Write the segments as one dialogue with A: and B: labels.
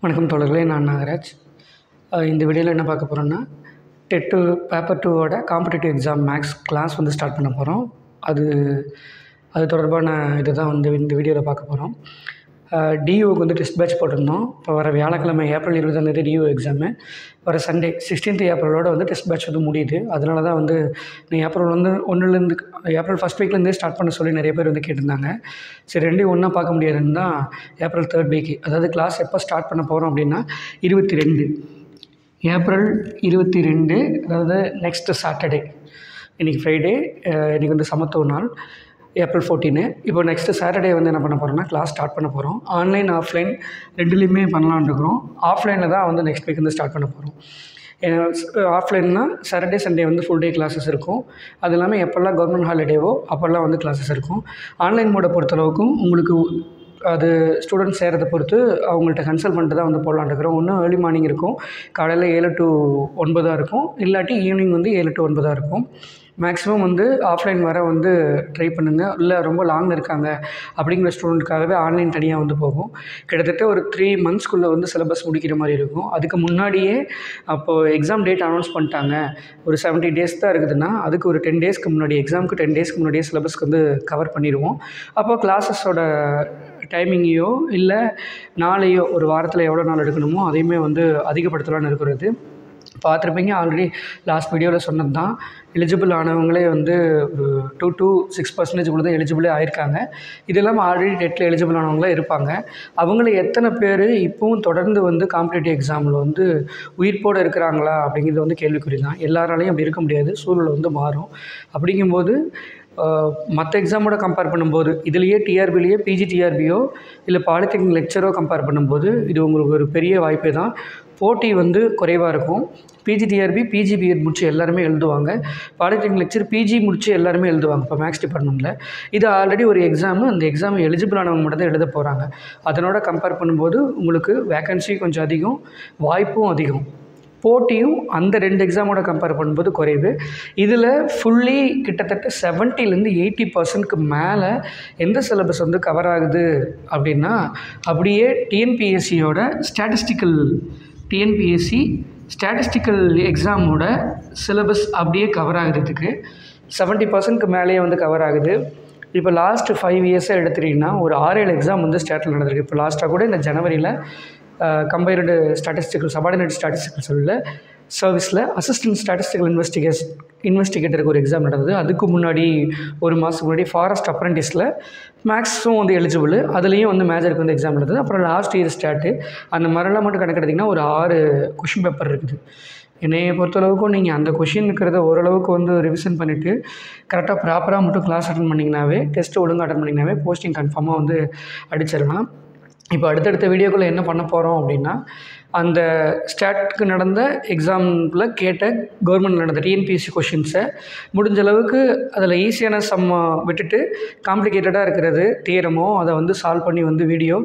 A: வணக்கம் தோழர்களே நான் நாகராஜ் அஹ் இந்த வீடியோவில் என்ன பார்க்க போகிறோன்னா டெட் டூ பேப்பர் டூவோட காம்படிட்டிவ் எக்ஸாம் மேக்ஸ் கிளாஸ் வந்து ஸ்டார்ட் பண்ண போகிறோம் அது அது தொடர்பான இதை தான் வந்து இந்த வீடியோவில் பார்க்க போகிறோம் டியூக்கு வந்து டெஸ்ட் பேட்ச் போட்டிருந்தோம் இப்போ வர வியாழக்கிழமை ஏப்ரல் இருபதாந்தேதி டியூ எக்ஸாமு வர சண்டே சிக்ஸ்டீன்த் ஏப்ரலோட வந்து டெஸ்ட் பேட்ச் வந்து முடியுது அதனால தான் வந்து நீ ஏப்ரல் வந்து ஒன்றுலேருந்து ஏப்ரல் ஃபஸ்ட் வீக்லேருந்தே ஸ்டார்ட் பண்ண சொல்லி நிறைய பேர் வந்து கேட்டிருந்தாங்க சரி ரெண்டையும் ஒன்றா பார்க்க முடியாதுன்னு தான் ஏப்ரல் தேர்ட் வீக்கு அதாவது கிளாஸ் எப்போ ஸ்டார்ட் பண்ண போகிறோம் அப்படின்னா இருபத்தி ரெண்டு ஏப்ரல் இருபத்தி ரெண்டு அதாவது நெக்ஸ்ட்டு சாட்டர்டே இன்றைக்கி ஃப்ரைடே இன்றைக்கி வந்து சமத்துவ நாள் ஏப்ரல் ஃபோர்டீனு இப்போ நெக்ஸ்ட்டு சாட்டர்டே வந்து என்ன பண்ண போகிறோம்னா கிளாஸ் ஸ்டார்ட் பண்ண போகிறோம் ஆன்லைன் ஆஃப்லைன் ரெண்டுலேயுமே பண்ணலான்னு இருக்கிறோம் ஆஃப்லைனில் தான் வந்து நெக்ஸ்ட் வீக் வந்து ஸ்டார்ட் பண்ண போகிறோம் ஆஃப்லைன்னா சாட்டர்டே சண்டே வந்து ஃபுல் டே கிளாஸஸ் இருக்கும் அது இல்லாமல் எப்போல்லாம் கவர்மெண்ட் ஹாலிடேவோ அப்போல்லாம் வந்து கிளாஸஸ் இருக்கும் ஆன்லைன் மோடை பொறுத்தளவுக்கும் உங்களுக்கு அது ஸ்டூடெண்ட்ஸ் சேரதை பொறுத்து அவங்கள்ட்ட கன்சல்ட் பண்ணிட்டு தான் வந்து போடலான்னு இருக்கிறோம் ஒன்று ஏர்லி மார்னிங் இருக்கும் காலையில் ஏழு டு ஒன்பதாக இருக்கும் இல்லாட்டி ஈவினிங் வந்து ஏழு டு ஒன்பதாக இருக்கும் மேக்ஸிமம் வந்து ஆஃப்லைன் வர வந்து ட்ரை பண்ணுங்கள் இல்லை ரொம்ப லாங்கில் இருக்காங்க அப்படிங்கிற ஸ்டூடெண்ட்டுக்காகவே ஆன்லைன் தனியாக வந்து போகும் கிட்டத்தட்ட ஒரு த்ரீ மந்த்ஸ்க்குள்ளே வந்து சிலபஸ் முடிக்கிற மாதிரி இருக்கும் அதுக்கு முன்னாடியே அப்போது எக்ஸாம் டேட் அனௌன்ஸ் பண்ணிட்டாங்க ஒரு செவன்ட்டி டேஸ் தான் இருக்குதுன்னா அதுக்கு ஒரு டென் டேஸ்க்கு முன்னாடி எக்ஸாமுக்கு டென் டேஸ்க்கு முன்னாடியே சிலபஸ்க்கு வந்து கவர் பண்ணிடுவோம் அப்போ கிளாஸஸோட டைமிங்கையோ இல்லை நாளையோ ஒரு வாரத்தில் எவ்வளோ நாள் எடுக்கணுமோ அதையுமே வந்து அதிகப்படுத்தலாம்னு இருக்கிறது பார்த்துருப்பீங்க ஆல்ரெடி லாஸ்ட் வீடியோவில் சொன்னது தான் எலிஜிபிள் ஆனவங்களே வந்து ஒரு டூ டூ சிக்ஸ் பர்சன்டேஜ் தான் எலிஜிபிளே ஆயிருக்காங்க இது இல்லாமல் ஆல்ரெடி டெட்டில் எலிஜிபிள் ஆனவங்களே இருப்பாங்க அவங்கள எத்தனை பேர் இப்போவும் தொடர்ந்து வந்து காம்படிட்டிவ் எக்ஸாமில் வந்து உயிர்ப்போடு இருக்கிறாங்களா அப்படிங்கிறது வந்து கேள்விக்குறி தான் எல்லாராலையும் அப்படி இருக்க முடியாது சூழல் வந்து மாறும் அப்படிங்கும்போது மற்ற எக்ஸாமோட கம்பேர் பண்ணும்போது இதுலேயே டிஆர்பிலேயே பிஜி டிஆர்பியோ இல்லை பாலிடெக்னிக் லெக்சரோ கம்பேர் பண்ணும்போது இது உங்களுக்கு ஒரு பெரிய வாய்ப்பே தான் போட்டி வந்து குறைவாக இருக்கும் பிஜி டிஆர்பி பிஜி பிஎட் முடிச்சு எல்லாருமே எழுதுவாங்க பாலிடெக்னிக் லெக்சர் பிஜி முடிச்சு எல்லாருமே எழுதுவாங்க இப்போ மேக்ஸ் டிபார்ட்மெண்ட்டில் இது ஆல்ரெடி ஒரு எக்ஸாமு அந்த எக்ஸாம் எலிஜிபிள் ஆனவங்க மட்டும் தான் எழுத போகிறாங்க அதனோட கம்பேர் பண்ணும்போது உங்களுக்கு வேக்கன்சி கொஞ்சம் அதிகம் வாய்ப்பும் அதிகம் போட்டியும் அந்த ரெண்டு எக்ஸாமோட கம்பேர் பண்ணும்போது குறைவு இதில் ஃபுல்லி கிட்டத்தட்ட செவன்ட்டிலேருந்து எயிட்டி பர்சன்ட்க்கு மேலே எந்த சிலபஸ் வந்து கவர் ஆகுது அப்படின்னா அப்படியே டிஎன்பிஎஸ்சியோட ஸ்டாட்டிஸ்டிக்கல் டிஎன்பிஎஸ்சி ஸ்டாட்டிஸ்டிக்கல் எக்ஸாமோட சிலபஸ் அப்படியே கவர் ஆகுறதுக்கு செவன்ட்டி பர்சன்ட்க்கு மேலேயே வந்து கவர் ஆகுது இப்போ லாஸ்ட்டு ஃபைவ் இயர்ஸாக எடுத்துட்டிங்கன்னா ஒரு ஆறு ஏழு எக்ஸாம் வந்து ஸ்டேட்டில் நடந்திருக்கு இப்போ லாஸ்ட்டாக கூட இந்த ஜனவரியில் கம்பைர்டு ஸ்டாட்டிஸ்டிக்கல் சபார்டினேட் ஸ்டாட்டிஸ்டிக்கல் சொல்ல சர்வீஸில் அசிஸ்டன்ட் ஸ்டாட்டிஸ்டிக்கல் இன்வெஸ்டிகேஸ் இன்வெஸ்டிகேட்டருக்கு ஒரு எக்ஸாம் நடந்தது அதுக்கு முன்னாடி ஒரு மாதத்துக்கு முன்னாடி ஃபாரஸ்ட் அப்ரண்டிஸில் மேக்ஸும் வந்து எலிஜிபிள் அதுலேயும் வந்து மேஜருக்கு வந்து எக்ஸாம் நடந்தது அப்புறம் லாஸ்ட் இயர் ஸ்டாட்டு அந்த மாதிரிலாம் மட்டும் கணக்கெடுத்திங்கன்னா ஒரு ஆறு கொஷின் பேப்பர் இருக்குது என்னையை பொறுத்தளவுக்கும் நீங்கள் அந்த கொஷின் இருக்கிறத ஓரளவுக்கு வந்து ரிவிஷன் பண்ணிவிட்டு கரெக்டாக ப்ராப்பராக மட்டும் கிளாஸ் அட்டன் பண்ணிங்கனாவே டெஸ்ட்டு ஒழுங்காக அட்டன் பண்ணிங்கனாவே போஸ்டிங் கன்ஃபார்மாக வந்து அடிச்சிடலாம் இப்போ அடுத்தடுத்த வீடியோக்குள்ளே என்ன பண்ண போகிறோம் அப்படின்னா அந்த ஸ்டாட்க்கு நடந்த எக்ஸாமில் கேட்ட கவர்மெண்ட் நடந்த டிஎன்பிஎஸ்சி கொஷின்ஸை முடிஞ்ச அளவுக்கு அதில் ஈஸியான சம்ம விட்டுட்டு காம்ப்ளிகேட்டடாக இருக்கிறது தியரமோ அதை வந்து சால்வ் பண்ணி வந்து video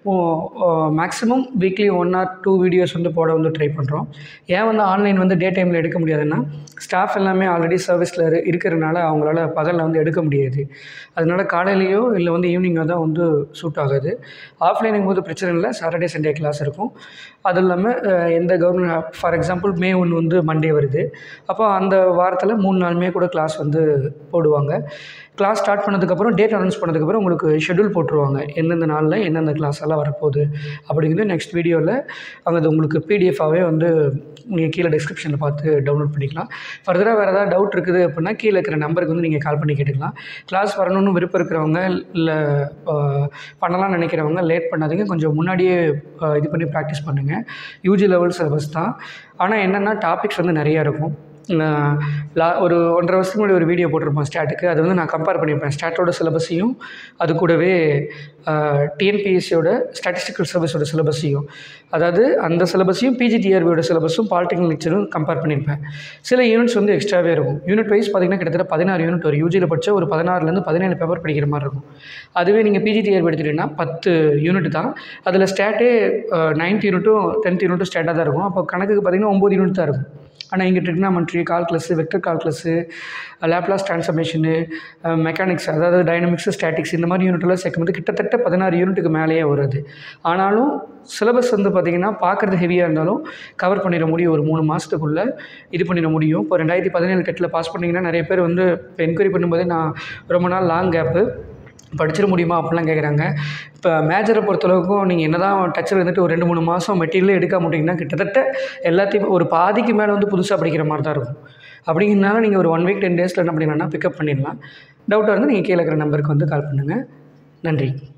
A: maximum weekly one or two videos வந்து போட வந்து ட்ரை பண்ணுறோம் ஏன் வந்து ஆன்லைன் வந்து டே டைமில் எடுக்க முடியாதுன்னா ஸ்டாஃப் எல்லாமே ஆல்ரெடி சர்வீஸில் இருக்கிறனால அவங்களால பகலில் வந்து எடுக்க முடியாது அதனால காலையிலையோ இல்லை வந்து ஈவினிங்கோ தான் வந்து சூட் ஆகுது ஆஃப்லைனுங்கும் போது பிரச்சனை இல்லை சாட்டர்டே சண்டே கிளாஸ் இருக்கும் அது இல்லாமல் எந்த கவர்மெண்ட் ஃபார் எக்ஸாம்பிள் மே ஒன்று வந்து மண்டே வருது அப்போ அந்த வாரத்தில் மூணு நாளுமே கூட கிளாஸ் வந்து போடுவாங்க கிளாஸ் ஸ்டார்ட் பண்ணதுக்கப்புறம் டேட் அனௌன்ஸ் பண்ணதுக்கப்புறம் உங்களுக்கு ஷெடியூல் போட்டுருவாங்க எந்தெந்த நாளில் எந்தெந்த கிளாஸ் எல்லாம் வரப்போகுது அப்படிங்கிறது நெக்ஸ்ட் வீடியோவில் அங்கே அது உங்களுக்கு பிடிஎஃபாகவே வந்து நீங்கள் கீழே டிஸ்கிரிப்ஷனில் பார்த்து டவுன்லோட் பண்ணிக்கலாம் ஃபர்தராக வேறு ஏதாவது டவுட் இருக்குது அப்படின்னா கீழே இருக்கிற நம்பருக்கு வந்து நீங்கள் கால் பண்ணி கேட்டுக்கலாம் கிளாஸ் வரணும்னு விருப்பம் இருக்கிறவங்க இல்லை பண்ணலாம்னு நினைக்கிறவங்க லேட் பண்ணாதீங்க கொஞ்சம் முன்னாடியே இது பண்ணி ப்ராக்டிஸ் பண்ணுங்கள் யூஜி லெவல் சிலபஸ் தான் ஆனால் என்னென்னா டாபிக்ஸ் வந்து நிறையா இருக்கும் லா ஒரு ஒன்றரை வருஷத்துக்கு முன்னாடி ஒரு வீடியோ போட்டிருப்போம் ஸ்டாட்டுக்கு அது வந்து நான் கம்பேர் பண்ணியிருப்பேன் ஸ்டாட்டோட சிலபஸையும் அது கூடவே டிஎன்பிஎஸ்சியோட ஸ்டாட்டிஸ்டிக்கல் சர்வீஸோட சிலபஸையும் அதாவது அந்த சிலபஸையும் பிஜிடிஆர்பியோட சிலபஸும் பாலிடெக்னிக் லெக்சரும் கம்பேர் பண்ணியிருப்பேன் சில யூனிட்ஸ் வந்து எக்ஸ்ட்ராவே இருக்கும் யூனிட் வைஸ் பார்த்திங்கன்னா கிட்டத்தட்ட பதினாறு யூனிட் ஒரு யூஜியில் படித்த ஒரு பதினாறுலேருந்து பதினேழு பேப்பர் படிக்கிற மாதிரி இருக்கும் அதுவே நீங்கள் பிஜிடிஆர்பி எடுத்துகிட்டிங்கன்னா பத்து யூனிட் தான் அதில் ஸ்டாட்டே நைன்த் யூனிட்டும் டென்த் யூனிட்டும் ஸ்டாட்டாக தான் இருக்கும் அப்போ கணக்குக்கு பார்த்திங்கன்னா ஒம்பது யூனிட் தான் இருக்கும் ஆனால் இங்கே trigonometry calculus vector calculus Laplace transformation mechanics அதாவது டைனமிக்ஸ் ஸ்டாட்டிக்ஸ் இந்த மாதிரி யூனிட்டெல்லாம் சேர்க்கும்போது கிட்டத்தட்ட பதினாறு யூனிட்டுக்கு மேலேயே வருது ஆனாலும் சிலபஸ் வந்து பார்த்திங்கன்னா பார்க்குறது ஹெவியாக இருந்தாலும் கவர் பண்ணிட முடியும் ஒரு மூணு மாதத்துக்குள்ளே இது பண்ணிட முடியும் இப்போ ரெண்டாயிரத்தி பதினேழு கெட்டில் பாஸ் பண்ணிங்கன்னா நிறைய பேர் வந்து இப்போ என்கொயரி பண்ணும்போதே நான் ரொம்ப நாள் லாங் கேப்பு படிச்சிட முடியுமா அப்படிலாம் கேட்குறாங்க இப்போ மேஜரை பொறுத்தளவுக்கும் நீங்கள் என்ன தான் டச்சில் இருந்துட்டு ஒரு ரெண்டு மூணு மாதம் மெட்டீரியலே எடுக்க மாட்டிங்கன்னா கிட்டத்தட்ட எல்லாத்தையும் ஒரு பாதிக்கு மேலே வந்து புதுசாக படிக்கிற மாதிரி தான் இருக்கும் அப்படிங்கிறனால நீங்கள் ஒரு ஒன் வீக் டென் டேஸில் என்ன பண்ணிடலாம்னா பிக்கப் பண்ணிடலாம் டவுட்டாக இருந்தால் நீங்கள் கீழே இருக்கிற நம்பருக்கு வந்து கால் பண்ணுங்கள் நன்றி